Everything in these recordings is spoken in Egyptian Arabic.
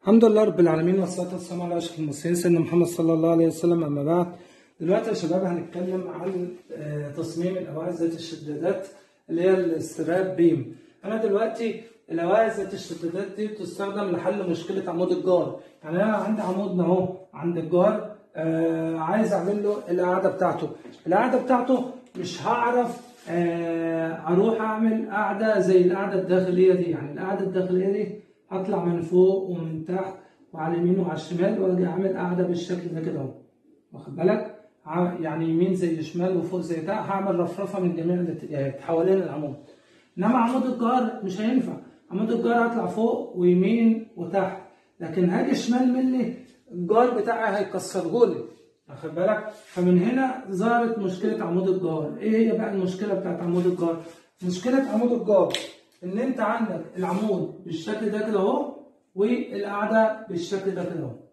الحمد لله رب العالمين والصلاة والسلام على أشرف المرسلين سيدنا محمد صلى الله عليه وسلم أما بعد دلوقتي يا شباب هنتكلم عن آه، تصميم الأواعي ذات الشدادات اللي هي الستراب بيم أنا دلوقتي الأواعي ذات الشدادات دي بتستخدم لحل مشكلة عمود الجار يعني أنا عندي عمود أهو عند الجار آه عايز أعمل له القاعدة بتاعته القاعدة بتاعته مش هعرف آه أروح أعمل قاعدة زي القاعدة الداخلية دي يعني القاعدة الداخلية دي هطلع من فوق ومن تحت وعلى اليمين وعلى الشمال واجي اعمل قاعده بالشكل ده كده اهو واخد بالك ع- يعني يمين زي شمال وفوق زي تحت هعمل رفرفه من جميع الاتجاهات حوالين العمود انما عمود الجار مش هينفع عمود الجار هطلع فوق ويمين وتحت لكن هاجي شمال مني الجار بتاعي هيكسرهولي واخد بالك فمن هنا ظهرت مشكله عمود الجار ايه هي بقى المشكله بتاعت عمود الجار مشكله عمود الجار ان انت عندك العمود بالشكل ده كده اهو والقاعده بالشكل ده كده اهو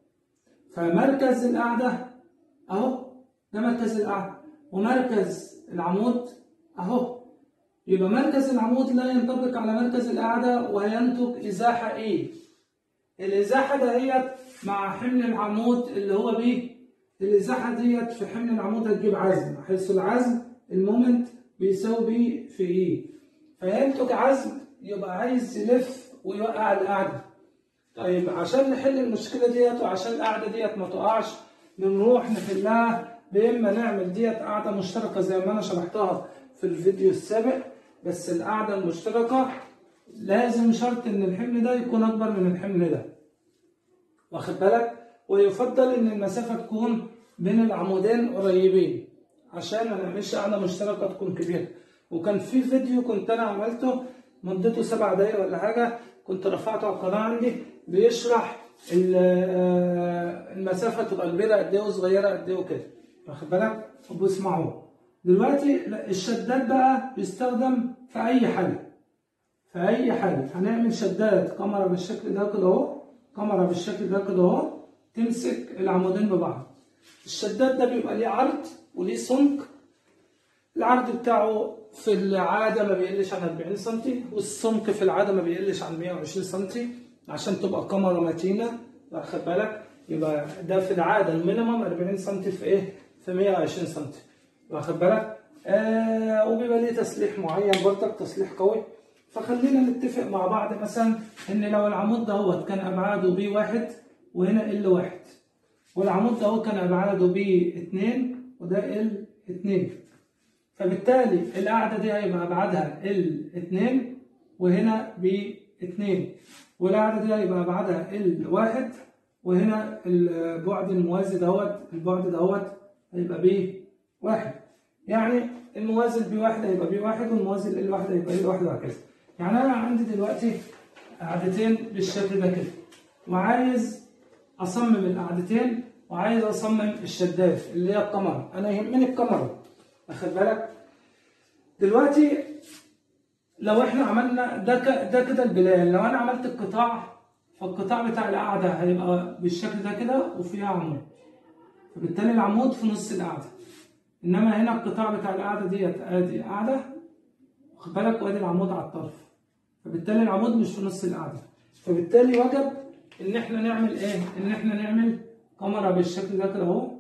فمركز القاعده اهو ده مركز القاعده ومركز العمود اهو يبقى مركز العمود لا ينطبق على مركز القاعده وينتج ازاحه ايه الازاحه دهيت مع حمل العمود اللي هو بيه الازاحه ديت في حمل العمود هتجيب عزم حيث العزم المومنت بيساوي بي في ايه فينتج عزم يبقى عايز يلف ويوقع القاعده طيب عشان نحل المشكله ديت وعشان القاعده ديت ما تقعش بنروح نحلها باما نعمل ديت قاعده مشتركه زي ما انا شرحتها في الفيديو السابق بس القاعده المشتركه لازم شرط ان الحمل ده يكون اكبر من الحمل ده واخد بالك ويفضل ان المسافه تكون بين العمودين قريبين عشان ما نعملش قاعده مشتركه تكون كبيره وكان في فيديو كنت انا عملته مدته سبع دقايق ولا حاجه كنت رفعته على القناه عندي بيشرح ال- آه، المسافه تبقى كبيره قد ايه وصغيره قد ايه وكده واخد بالك وبسمعوه دلوقتي لا، الشداد بقى بيستخدم في اي حل في اي حل هنعمل شداد كاميرا بالشكل ده كده اهو كاميرا بالشكل ده كده اهو تمسك العمودين ببعض الشداد ده بيبقى ليه عرض وليه سمك العرض بتاعه في العادة ما بيقلش عن 40 سم والسمك في العادة ما بيقلش عن 120 سم عشان تبقى كاميرا متينة واخد بالك يبقى ده في العادة المينيمم 40 سم في ايه؟ في 120 سم واخد بالك؟ آه وبيبقى ليه تسليح معين برضك تسليح قوي فخلينا نتفق مع بعض مثلا ان لو العمود دهوت كان ابعاده بي واحد وهنا ال واحد والعمود ده كان ابعاده بي اتنين وده ال اتنين فبالتالي القاعدة دي هيبقى أبعادها ال 2 وهنا ب 2 والقاعدة دي هيبقى أبعادها ال 1 وهنا البعد الموازي دوت البعد دوت هيبقى ب 1 يعني الموازي ب 1 هيبقى ب 1 والموازي ل 1 هيبقى ل 1 وهكذا يعني أنا عندي دلوقتي قاعدتين بالشكل ده كده وعايز أصمم القاعدتين وعايز أصمم الشداد اللي هي الكاميرا أنا يهمني الكاميرا واخد بالك دلوقتي لو احنا عملنا ده ك- ده كده البلان لو انا عملت القطاع فالقطاع بتاع القاعده هيبقى بالشكل ده كده وفيها عمود فبالتالي العمود في نص القاعده انما هنا القطاع بتاع القاعده ديت ادي قاعده واخد بالك وادي العمود على الطرف فبالتالي العمود مش في نص القاعده فبالتالي وجب ان احنا نعمل ايه ان احنا نعمل كاميرا بالشكل ده كده اهو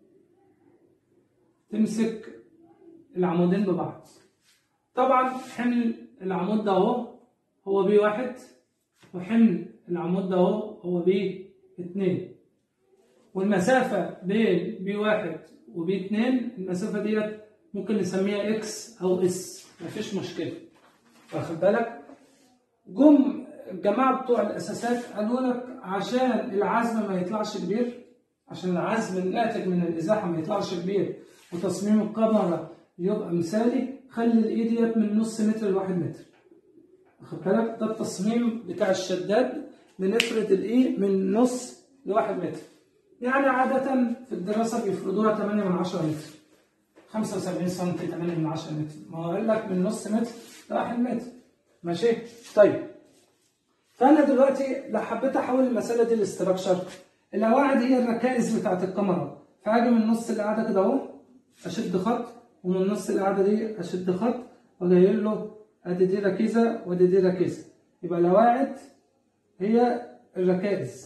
تمسك العمودين ببعض طبعا حمل العمود ده اهو هو بي واحد وحمل العمود ده اهو هو بي اتنين والمسافة بين بي واحد وبي اتنين المسافة ديت ممكن نسميها اكس او اس مفيش مشكلة واخد بالك جم الجماعة بتوع الأساسات قالوا لك عشان العزم ما يطلعش كبير عشان العزم الناتج من الإزاحة ما يطلعش كبير وتصميم الكاميرا يبقى مثالي خلي الإيد ديت من نص متر لواحد متر واخد بالك ده التصميم بتاع الشداد بنفرد الإي من نص لواحد متر يعني عادة في الدراسة بيفرضوها 8 من 10 متر 75 سم 8 من 10 متر ما هو قال لك من نص متر لواحد متر ماشي طيب فانا دلوقتي لو حبيت احول المساله دي لاستراكشر القواعد هي الركائز بتاعت الكاميرا فاجي من نص القاعده كده اهو اشد خط ومن نص القاعده دي اشد خط واجي له ادي دي ركيزه وادي دي ركيزه يبقى القواعد هي الركائز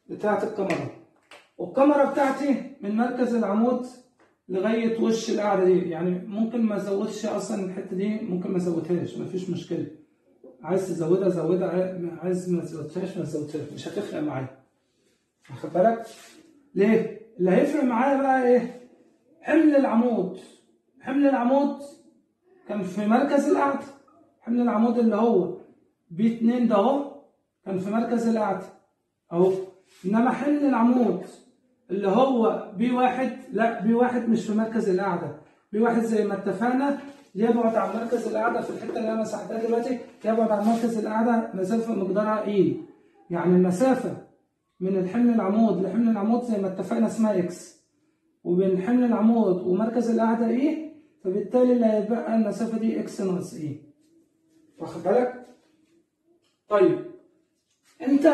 بتاعت الكاميرا والكاميرا بتاعتي من مركز العمود لغايه وش القاعده دي يعني ممكن ما ازودش اصلا الحته دي ممكن ما ازودهاش مفيش مشكله عايز تزودها زودها عايز ما تزودهاش ما تزودهاش مش هتفرق معايا واخد بالك ليه اللي هيفرق معايا بقى ايه حمل العمود حمل العمود كان في مركز القعده حمل العمود اللي هو بي 2 ده اهو كان في مركز القعده اهو انما حمل العمود اللي هو بي واحد لا بي واحد مش في مركز القعده بي واحد زي ما اتفقنا يبعد عن مركز القعده في الحته اللي انا مسحتها دلوقتي يبعد عن مركز القعده مسافه مقدارها اي يعني المسافه من الحمل العمود لحمل العمود زي ما اتفقنا اسمها اكس وبين حمل العمود ومركز القعده اي فبالتالي اللي هيبقى المسافه دي اكس ناقص اي واخد بالك طيب انت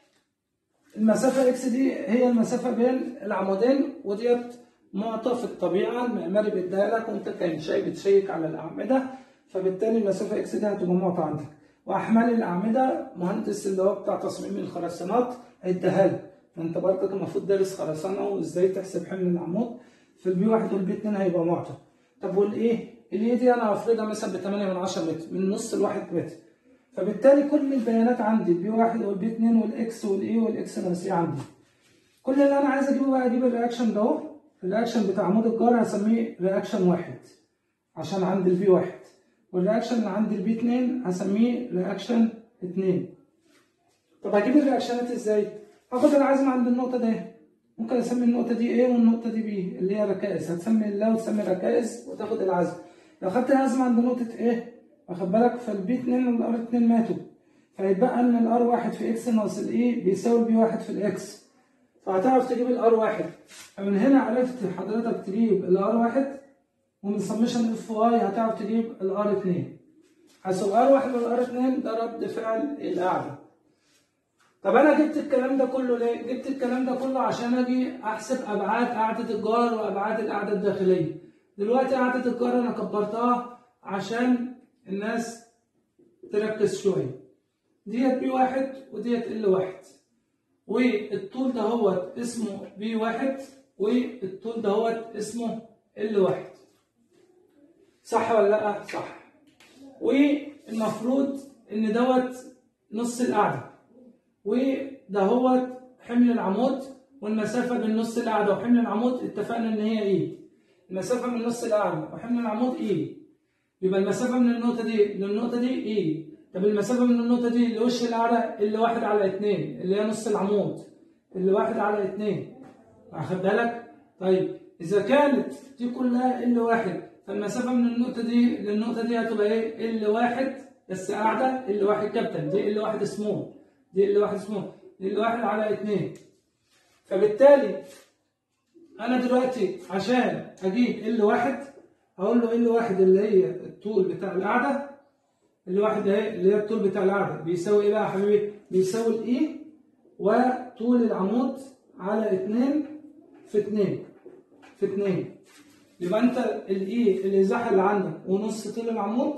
المسافة اكس دي هي المسافة بين العمودين وديت معطى في الطبيعة المعماري بيديها لك وانت كإنشائي بتشيك على الأعمدة فبالتالي المسافة اكس دي هتبقى معطى عندك وأحمال الأعمدة مهندس اللي هو بتاع تصميم الخرسانات هيديها لك فأنت برضك المفروض دارس خرسانة وإزاي تحسب حمل العمود في البي واحد والبي اتنين هيبقى معطى طب والإيه؟ الإيه دي أنا هفرضها مثلا ب 8 من 10 متر من نص الواحد متر فبالتالي كل البيانات عندي البي واحد والبي اتنين والاكس والاي والاكس ناقص اي عندي كل اللي انا عايز اجيبه بقى اجيب الرياكشن ده اهو الرياكشن بتاع عمود الجار هسميه رياكشن واحد عشان عندي البي واحد والرياكشن اللي عند البي اتنين هسميه رياكشن اتنين طب هجيب الرياكشنات ازاي؟ هاخد العزم عند النقطة دي ممكن اسمي النقطة دي A والنقطة دي B اللي هي ركائز هتسمي الله وتسمي ركائز وتاخد العزم لو خدت العزم عند نقطة A واخد بالك فالبي 2 والار 2 ماتوا فيتبقى ان الار 1 في اكس ناقص الاي بيساوي البي 1 في الاكس فهتعرف تجيب الار 1 فمن هنا عرفت حضرتك تجيب الار 1 ومن سمشن اف واي هتعرف تجيب الار 2 حيث الار 1 والار 2 ده رد فعل القاعده طب انا جبت الكلام ده كله ليه؟ جبت الكلام ده كله عشان اجي احسب ابعاد قاعده الجار وابعاد القاعده الداخليه دلوقتي قاعده الجار انا كبرتها عشان الناس تركز شوية ديت بي واحد وديت ال واحد والطول ده هو اسمه بي واحد والطول ده هو اسمه ال واحد صح ولا لا؟ صح والمفروض ان دوت نص القاعدة وده هو حمل العمود والمسافة بين نص القاعدة وحمل العمود اتفقنا ان هي ايه؟ المسافة من نص القاعدة وحمل العمود ايه؟ يبقى المسافة من النقطة دي للنقطة دي ايه؟ طب المسافة من النقطة دي لوش القاعدة اللي واحد على اتنين اللي هي نص العمود اللي واحد على اتنين واخد بالك؟ طيب إذا كانت دي كلها ال واحد فالمسافة من النقطة دي للنقطة دي هتبقى ايه؟ ال واحد بس قاعدة ال واحد كابتن دي ال واحد سمول دي ال واحد سمول دي ال واحد على اتنين فبالتالي أنا دلوقتي عشان أجيب ال واحد هقول له ال واحد اللي هي الطول بتاع القاعدة ال واحد اهي اللي هي الطول بتاع القاعدة بيساوي ايه بقى يا حبيبي؟ بيساوي الاي وطول العمود على اتنين في اتنين في اتنين يبقى انت الاي الازاحة اللي عندك ونص طول العمود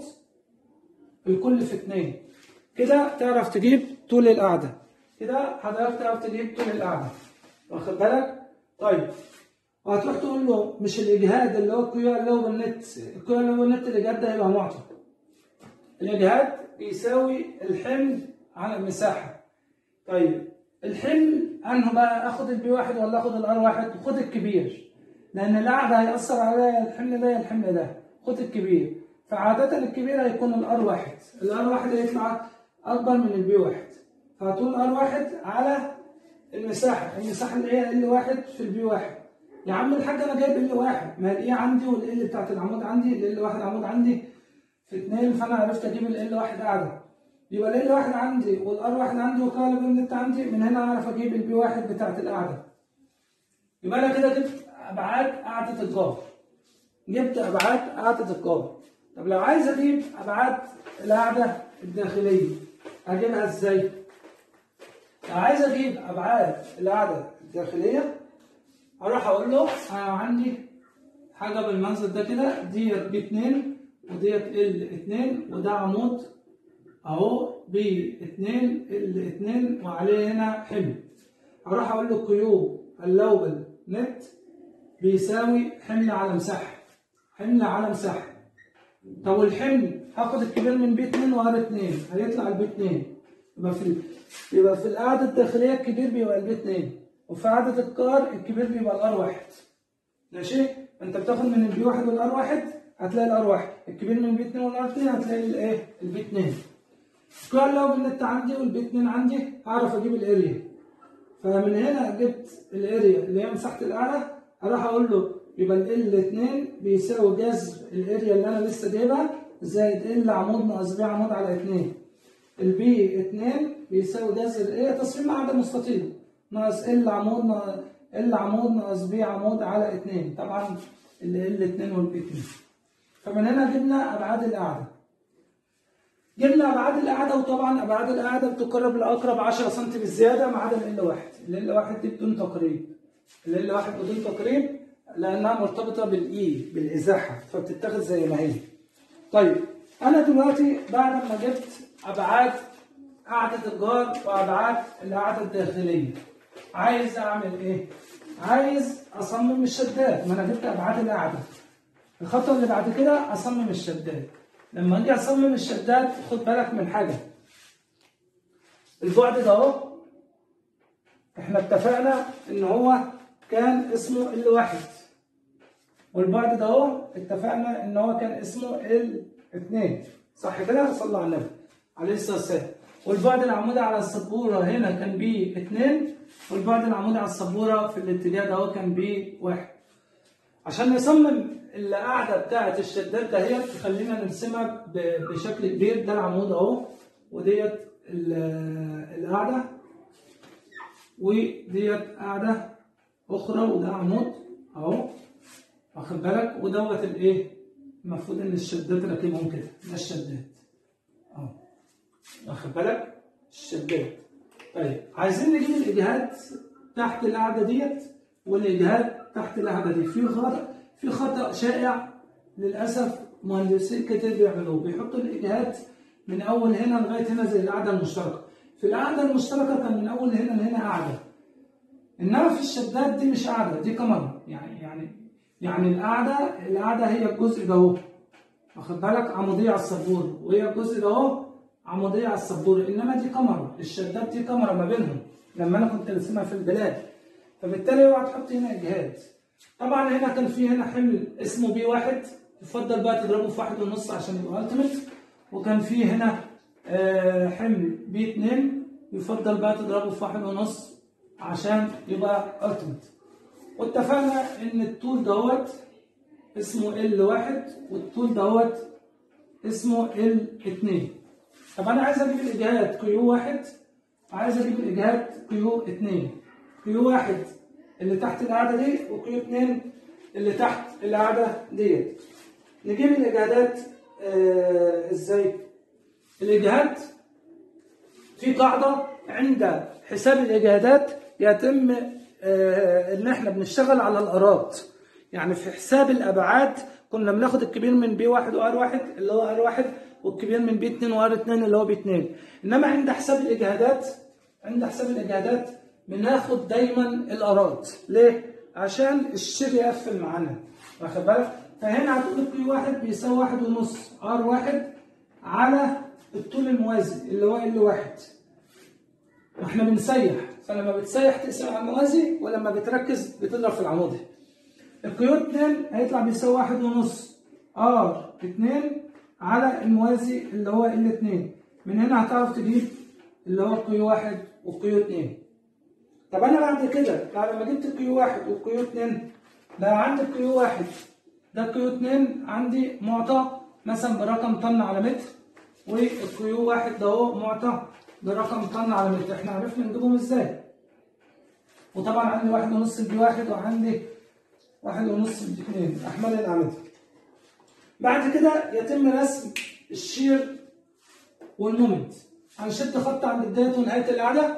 الكل في اتنين كده تعرف تجيب طول القاعدة كده حضرتك تعرف تجيب طول القاعدة واخد بالك؟ طيب وهتروح تقول له مش الاجهاد اللي هو الكيو اللي هو بالنت الكيو اللي هو بالنت الاجهاد ده هيبقى معطى الاجهاد بيساوي الحمل على المساحه طيب الحمل انه بقى اخد البي واحد ولا اخد الار واحد خد الكبير لان القعده هيأثر عليا الحمل ده الحمل ده خد الكبير فعادة الكبير هيكون الار واحد الار واحد هيطلع اكبر من البي واحد فهتقول ار واحد على المساحه المساحه اللي هي ال واحد في البي واحد يا عم الحاج انا جايب ال واحد ما الايه عندي والال بتاعت العمود عندي ال واحد عمود عندي في اتنين فانا عرفت اجيب ال واحد قاعده يبقى ال واحد عندي والار واحد عندي وكالب النت عندي من هنا اعرف اجيب البي واحد بتاعت القاعده يبقى انا كده جبت ابعاد قاعده الجار جبت ابعاد قاعده الجار طب لو عايز اجيب ابعاد القاعده الداخليه اجيبها ازاي؟ لو عايز اجيب ابعاد القاعده الداخليه اروح اقول له انا عندي حاجه بالمنظر ده كده ديت بي 2 وديت ال 2 وده عمود اهو بي 2 ال 2 وعليه هنا حمل هروح اقول له كيو اللوبل نت بيساوي حمل على مساحه حمل على مساحه طب والحمل هاخد الكبير من بي 2 وار 2 هيطلع البي 2 يبقى في يبقى في القاعده الداخليه الكبير بيبقى البي 2 وفي قاعده الكار الكبير بيبقى الار 1 ماشي انت بتاخد من البي 1 والار 1 هتلاقي الار 1 الكبير من البي 2 والار 2 هتلاقي الايه البي 2 كل لو بالنت عندي والبي 2 عندي هعرف اجيب الاريا فمن هنا جبت الاريا اللي هي مساحه القاعده هروح اقول له يبقى ال 2 بيساوي جذر الاريا اللي انا لسه جايبها زائد ال عمود ناقص ب عمود على 2 البي 2 بيساوي جذر ايه تصميم قاعده مستطيل ناقص ال عمود ناقص ال عمود ناقص ب عمود على 2 طبعا ال ال 2 والبي 2 فمن هنا جبنا ابعاد القاعده جبنا ابعاد القاعده وطبعا ابعاد القاعده بتقرب لاقرب 10 سم بالزياده ما عدا ال 1 ال 1 دي بدون تقريب ال 1 بدون تقريب لانها مرتبطه بالاي بالازاحه فبتتاخد زي ما هي طيب انا دلوقتي بعد ما جبت ابعاد قاعده الجار وابعاد القاعده الداخليه عايز اعمل ايه عايز اصمم الشداد ما انا جبت ابعاد القاعده الخطوه اللي بعد كده اصمم الشداد لما اجي اصمم الشداد خد بالك من حاجه البعد ده اهو احنا اتفقنا ان هو كان اسمه ال واحد والبعد ده اهو اتفقنا ان هو كان اسمه ال 2 صح كده صلى على النبي عليه الصلاه والسلام والبعد العمودي على السبوره هنا كان بي 2 والبعد العمودي على السبوره في الاتجاه ده هو كان بي 1 عشان نصمم القاعده بتاعه الشداد دهيت خلينا نرسمها بشكل كبير ده العمود اهو وديت القاعده وديت قاعده اخرى وده عمود اهو واخد بالك ودوت الايه المفروض ان الشداد راكبهم كده ده الشداد اهو واخد بالك الشداد طيب عايزين نجيب الاجهاد تحت القاعده ديت والاجهاد تحت القاعده دي في خطا في خطا شائع للاسف مهندسين كتير بيعملوه بيحطوا الاجهاد من اول هنا لغايه هنا زي القاعده المشتركه في القاعده المشتركه كان من اول هنا لهنا قاعده انما في الشداد دي مش قاعده دي كاميرا يعني يعني يعني القاعده القاعده هي الجزء ده اهو واخد بالك عموديه على السبوره وهي الجزء ده اهو عموديه على السبوره انما دي كاميرا الشداد دي كاميرا ما بينهم لما انا كنت راسمها في البلاد فبالتالي اوعى تحط هنا اجهاد طبعا هنا كان في هنا حمل اسمه بي واحد يفضل بقى تضربه في واحد ونص عشان يبقى التيميت وكان في هنا آه حمل بي 2 يفضل بقى تضربه في واحد ونص عشان يبقى التيميت واتفقنا ان الطول دوت اسمه ال واحد والطول دوت اسمه ال 2 طب انا عايز اجيب الاجهاد كيو واحد وعايز اجيب الاجهاد كيو 2 كيو واحد اللي تحت القاعده دي وكيو 2 اللي تحت القاعده ديت نجيب الاجهادات آه ازاي الاجهاد في قاعده عند حساب الاجهادات يتم آه ان احنا بنشتغل على الارات يعني في حساب الابعاد كنا بناخد الكبير من بي 1 وار 1 اللي هو ار 1 والكبير من بي 2 وار 2 اللي هو بي 2 انما عند حساب الاجهادات عند حساب الاجهادات بناخد دايما الارات ليه؟ عشان الشير يقفل معانا واخد بالك؟ فهنا هتقول كيو واحد بيساوي واحد ونص ار واحد على الطول الموازي اللي هو ال واحد واحنا بنسيح فلما بتسيح تقسم على الموازي ولما بتركز بتضرب في العمودي الكيو 2 هيطلع بيساوي واحد ونص ار 2 على الموازي اللي هو ال 2 من هنا هتعرف تجيب اللي هو الكيو 1 والكيو 2 طب انا بعد كده بعد ما جبت الكيو 1 والكيو 2 بقى عندي الكيو 1 ده الكيو 2 عندي معطى مثلا برقم طن على متر والكيو 1 ده هو معطى برقم طن على متر احنا عرفنا نجيبهم ازاي وطبعا عندي واحد ونص بي واحد وعندي واحد ونص بي اتنين احمال الاعمده بعد كده يتم رسم الشير والمومنت هنشد خط عند بدايه ونهايه القاعده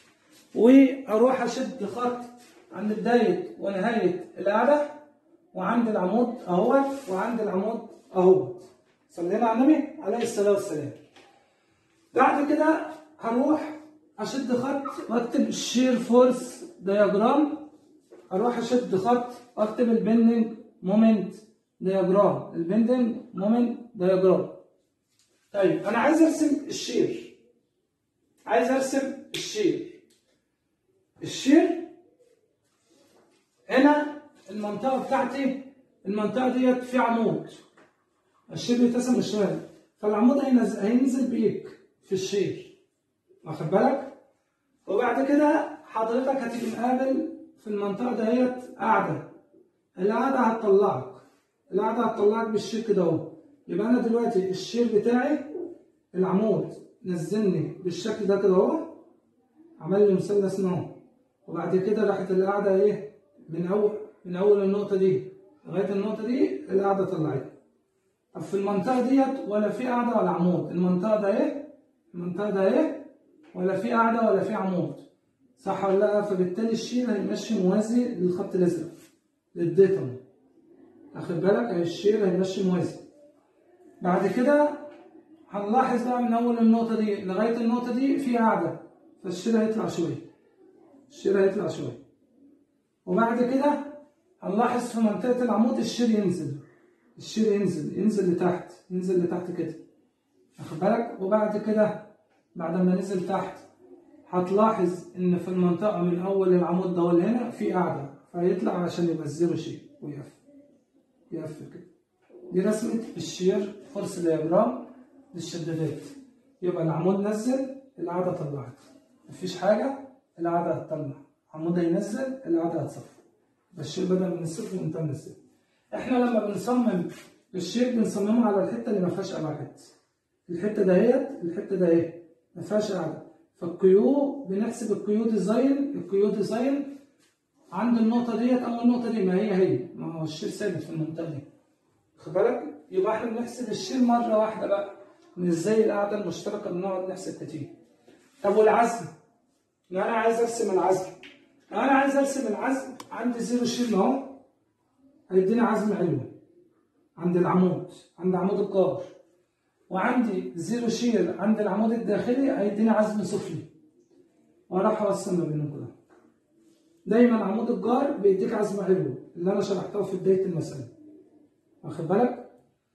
واروح اشد خط عند بدايه ونهايه القاعده وعند العمود اهوت وعند العمود اهوت صلينا على النبي عليه الصلاه والسلام بعد كده هروح اشد خط واكتب الشير فورس دياجرام اروح اشد خط واكتب البندنج مومنت دياجرام البندنج مومنت دياجرام طيب انا عايز ارسم الشير عايز ارسم الشير الشير هنا المنطقه بتاعتي المنطقه ديت في عمود الشير بيتقسم لشويه فالعمود هينزل, هينزل بيك في الشير واخد بالك وبعد كده حضرتك هتيجي مقابل في المنطقه ديت قاعده القاعده هتطلعك القاعده هتطلعك بالشير كده اهو يبقى انا دلوقتي الشير بتاعي العمود نزلني بالشكل ده كده اهو عمل لي مثلث اهو وبعد كده راحت القاعده ايه من اول من اول النقطه دي لغايه النقطه دي القاعده طلعت طب في المنطقه ديت ولا في قاعده ولا عمود المنطقه ده ايه المنطقه ده ايه ولا في قاعده ولا في عمود صح ولا لا فبالتالي الشير هيمشي موازي للخط الازرق للديتم واخد بالك الشير هيمشي موازي بعد كده هنلاحظ بقى من اول النقطه دي لغايه النقطه دي في قاعده فالشير هيطلع شويه الشير هيطلع شويه وبعد كده هنلاحظ في منطقه العمود الشير ينزل الشير ينزل ينزل لتحت ينزل لتحت كده واخد بالك وبعد كده بعد ما نزل تحت هتلاحظ ان في المنطقه من اول العمود ده هنا في قاعده فيطلع عشان يبقى الزيرو شيء ويقفل يقفل كده دي رسمه الشير فورس دياجرام للشدادات يبقى العمود نزل القاعده طلعت مفيش حاجه القاعده هتطلع عمود هينزل القاعده هتصفر يبقى الشير بدا من الصفر وانتهى من الصفر احنا لما بنصمم الشير بنصممه على الحته اللي ما فيهاش ابعاد الحته دهيت الحته ده ايه ما فيهاش قاعده فالكيو بنحسب الكيو ديزاين الكيو ديزاين عند النقطه ديت او النقطه دي ما هي هي ما هو الشير ثابت في المنطقه دي خد بالك يبقى احنا بنحسب الشير مره واحده بقى مش زي القاعده المشتركه بنقعد نحسب كتير طب والعزم لو انا عايز ارسم العزم لو انا عايز ارسم العزم عندي زيرو شير اهو هيديني عزم علوي عند العمود عند عمود القار وعندي زيرو شير عند العمود الداخلي هيديني عزم سفلي وراح اوصل ما بينهم كده دايما عمود الجار بيديك عزم علوي اللي انا شرحته في بدايه المساله واخد بالك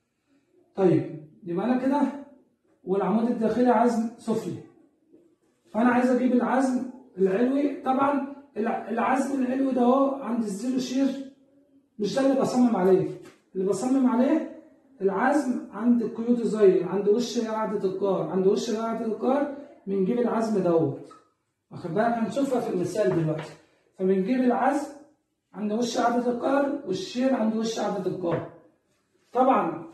طيب يبقى انا كده والعمود الداخلي عزم سفلي فانا عايز اجيب العزم العلوي طبعا العزم العلوي ده اهو عند الزيرو شير مش ده اللي بصمم عليه اللي بصمم عليه العزم عند القيود ديزاين عند وش قاعدة الكار عند وش قاعدة الكار بنجيب العزم دوت واخد بالك هنشوفها في المثال دلوقتي فبنجيب العزم عند وش قاعدة الكار والشير عند وش قاعدة الكار طبعا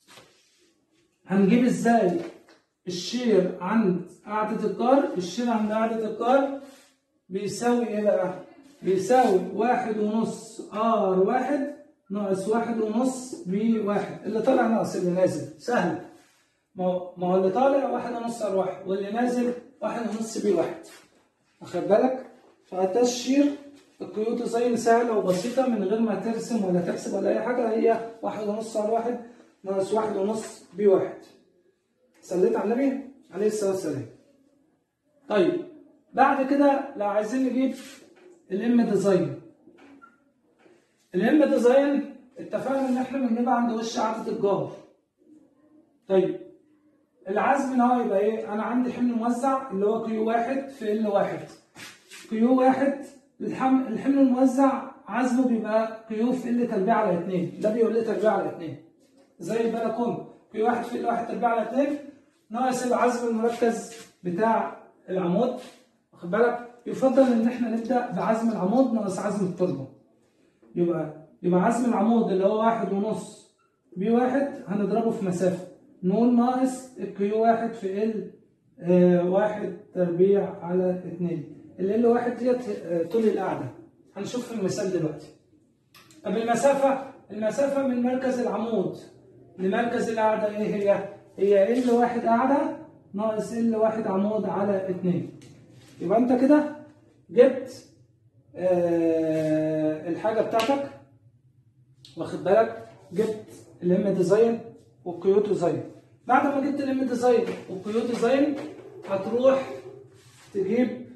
هنجيب ازاي الشير عند قاعدة الكار الشير عند قاعدة الكار بيساوي ايه بقى؟ بيساوي واحد ونص ار واحد ناقص واحد ونص بي واحد اللي طالع ناقص اللي نازل سهل ما هو ما هو اللي طالع واحد ونص ار واحد واللي نازل واحد ونص بي واحد واخد بالك فده الشير القيود زي سهله وبسيطه من غير ما ترسم ولا تحسب ولا اي حاجه هي واحد ونص ار واحد ناقص واحد ونص بي واحد صليت على النبي عليه الصلاه والسلام طيب بعد كده لو عايزين نجيب الام ديزاين الام ديزاين اتفقنا ان احنا بنجيبها عند وش عدد الجار طيب العزم ان هو يبقى ايه انا عندي حمل موزع اللي هو كيو واحد في ال واحد كيو واحد الحمل الحمل الموزع عزمه بيبقى كيو في ال تربيع على اتنين ده بيقول لي تربيع على اتنين زي البلكون كيو واحد في ال واحد تربيع على اتنين ناقص العزم المركز بتاع العمود واخد بالك يفضل ان احنا نبدا بعزم العمود ناقص عزم التربه يبقى يبقى عزم العمود اللي هو واحد ونص بي واحد هنضربه في مسافه نقول ناقص الكيو واحد في ال آه واحد تربيع على اتنين ال ال واحد ديت آه طول القاعده هنشوف في المثال دلوقتي طب المسافه المسافه من مركز العمود لمركز القاعده ايه هي؟ هي ال واحد قاعده ناقص ال واحد عمود على اتنين يبقى انت كده جبت آه الحاجه بتاعتك واخد بالك جبت الام ديزاين والكيو ديزاين بعد ما جبت الام ديزاين والكيو ديزاين هتروح تجيب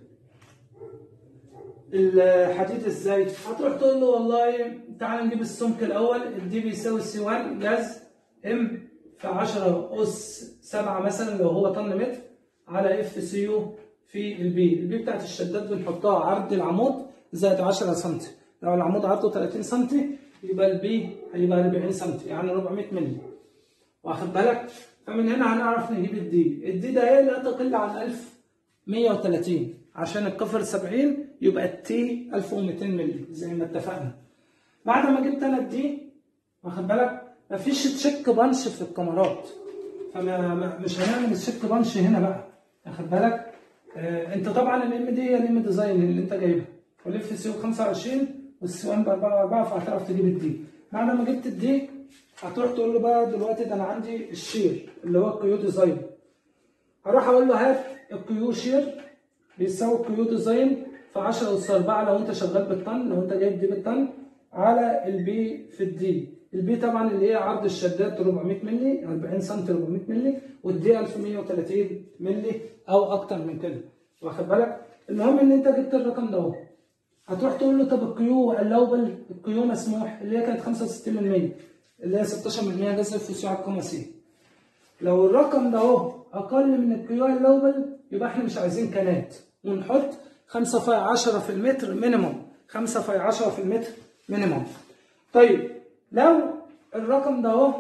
الحديد ازاي هتروح تقول له والله تعال نجيب السمك الاول الدي بيساوي سي 1 جاز ام في 10 اس 7 مثلا لو هو طن متر على اف سي يو في البي البي بتاعت الشداد بنحطها عرض العمود زائد 10 سم لو العمود عرضه 30 سم يبقى البي هيبقى 40 سم يعني 400 مللي واخد بالك فمن هنا هنعرف نجيب الدي الدي ده ايه لا تقل عن 1130 عشان الكفر 70 يبقى التي 1200 مللي زي ما اتفقنا بعد ما جبت انا الدي واخد بالك مفيش تشيك بانش في الكاميرات فما مش هنعمل التشيك بانش هنا بقى واخد بالك آه انت طبعا الام دي هي الام ديزاين اللي انت جايبها والاف سي 25 والسي 1 ب 4 4 فهتعرف تجيب الدي بعد ما جبت الدي هتروح تقول له بقى دلوقتي ده انا عندي الشير اللي هو الكيو ديزاين هروح اقول له هات الكيو شير بيساوي الكيو ديزاين في 10 اس 4 لو انت شغال بالطن لو انت جايب دي بالطن على البي في الدي البي طبعا اللي هي عرض الشداد 400 مللي 40 سم 400 مللي والدي 1130 مللي او اكتر من كده واخد بالك المهم ان انت جبت الرقم ده اهو هتروح تقول له طب الكيو اللوبل الكيو مسموح اللي هي كانت 65% اللي هي 16% جذر في سعر الكوماسي لو الرقم ده اهو اقل من الكيو اللوبل يبقى احنا مش عايزين كانات ونحط 5 في 10 في المتر مينيموم 5 في 10 في المتر مينيموم طيب لو الرقم ده اهو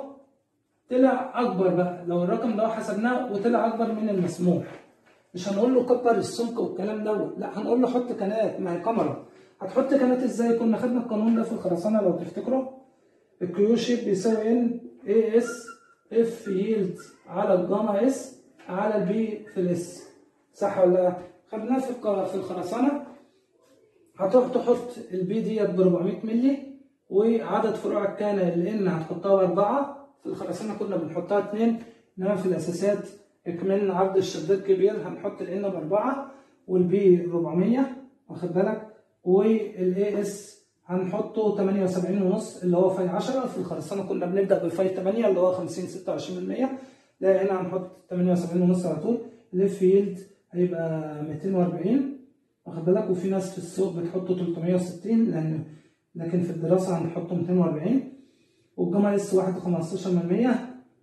طلع اكبر بقى لو الرقم ده حسبناه وطلع اكبر من المسموح مش هنقول له كبر السمك والكلام دوت لا هنقول له حط كنات ما هي كاميرا هتحط كنات ازاي كنا خدنا القانون ده في الخرسانه لو تفتكروا الكيو شيب بيساوي ان اي اس اف ييلد على الجاما اس على البي في الاس صح ولا لا خدناه في في الخرسانه هتروح تحط البي ديت ب 400 مللي وعدد فروع الكانة الان هتحطها باربعه في الخرسانه كنا بنحطها اتنين انما في الاساسات اكملنا عرض الشداد كبير هنحط الان باربعه والبي 400 واخد بالك والاي اس هنحطه 78 ونص اللي هو فاي 10 في الخرسانه كنا بنبدا بالفاي 8 اللي هو 50 26% لا هنا هنحط 78 ونص على طول الليف ييلد هيبقى 240 واخد بالك وفي ناس في السوق بتحطه 360 لان لكن في الدراسه هنحطه 240 والجاما اس 1 15%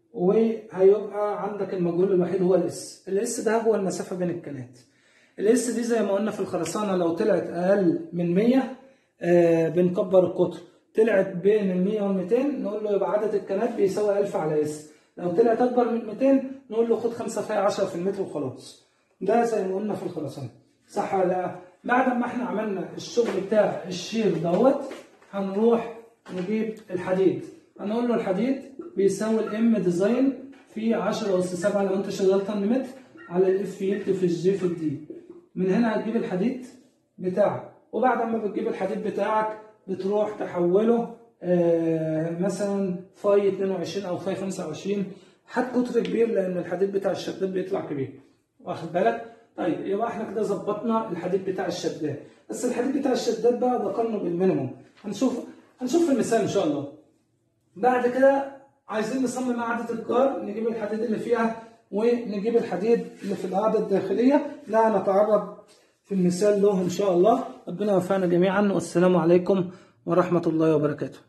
وهيبقى عندك المجهول الوحيد هو الاس الاس ده هو المسافه بين الكنات الاس دي زي ما قلنا في الخرسانه لو طلعت اقل من 100 آه بنكبر القطر طلعت بين ال 100 وال 200 نقول له يبقى عدد الكنات بيساوي 1000 على اس لو طلعت اكبر من 200 نقول له خد 5 في 10 في المتر وخلاص ده زي ما قلنا في الخرسانه صح ولا لا بعد ما احنا عملنا الشغل بتاع الشير دوت هنروح نجيب الحديد هنقول له الحديد بيساوي الام ديزاين في 10 اس 7 لو انت شغال طن متر على الاف يلت في الجي في الدي من هنا هتجيب الحديد بتاعك وبعد ما بتجيب الحديد بتاعك بتروح تحوله آه مثلا فاي 22 او فاي 25 هات قطر كبير لان الحديد بتاع الشداد بيطلع كبير واخد بالك طيب يبقى احنا كده ظبطنا الحديد بتاع الشداد بس الحديد بتاع الشداد بقى بقارنه بالمينيموم هنشوف هنشوف في المثال ان شاء الله بعد كده عايزين نصمم قاعدة الكار نجيب الحديد اللي فيها ونجيب الحديد اللي في القاعدة الداخلية لا نتعرض في المثال له إن شاء الله ربنا يوفقنا جميعا والسلام عليكم ورحمة الله وبركاته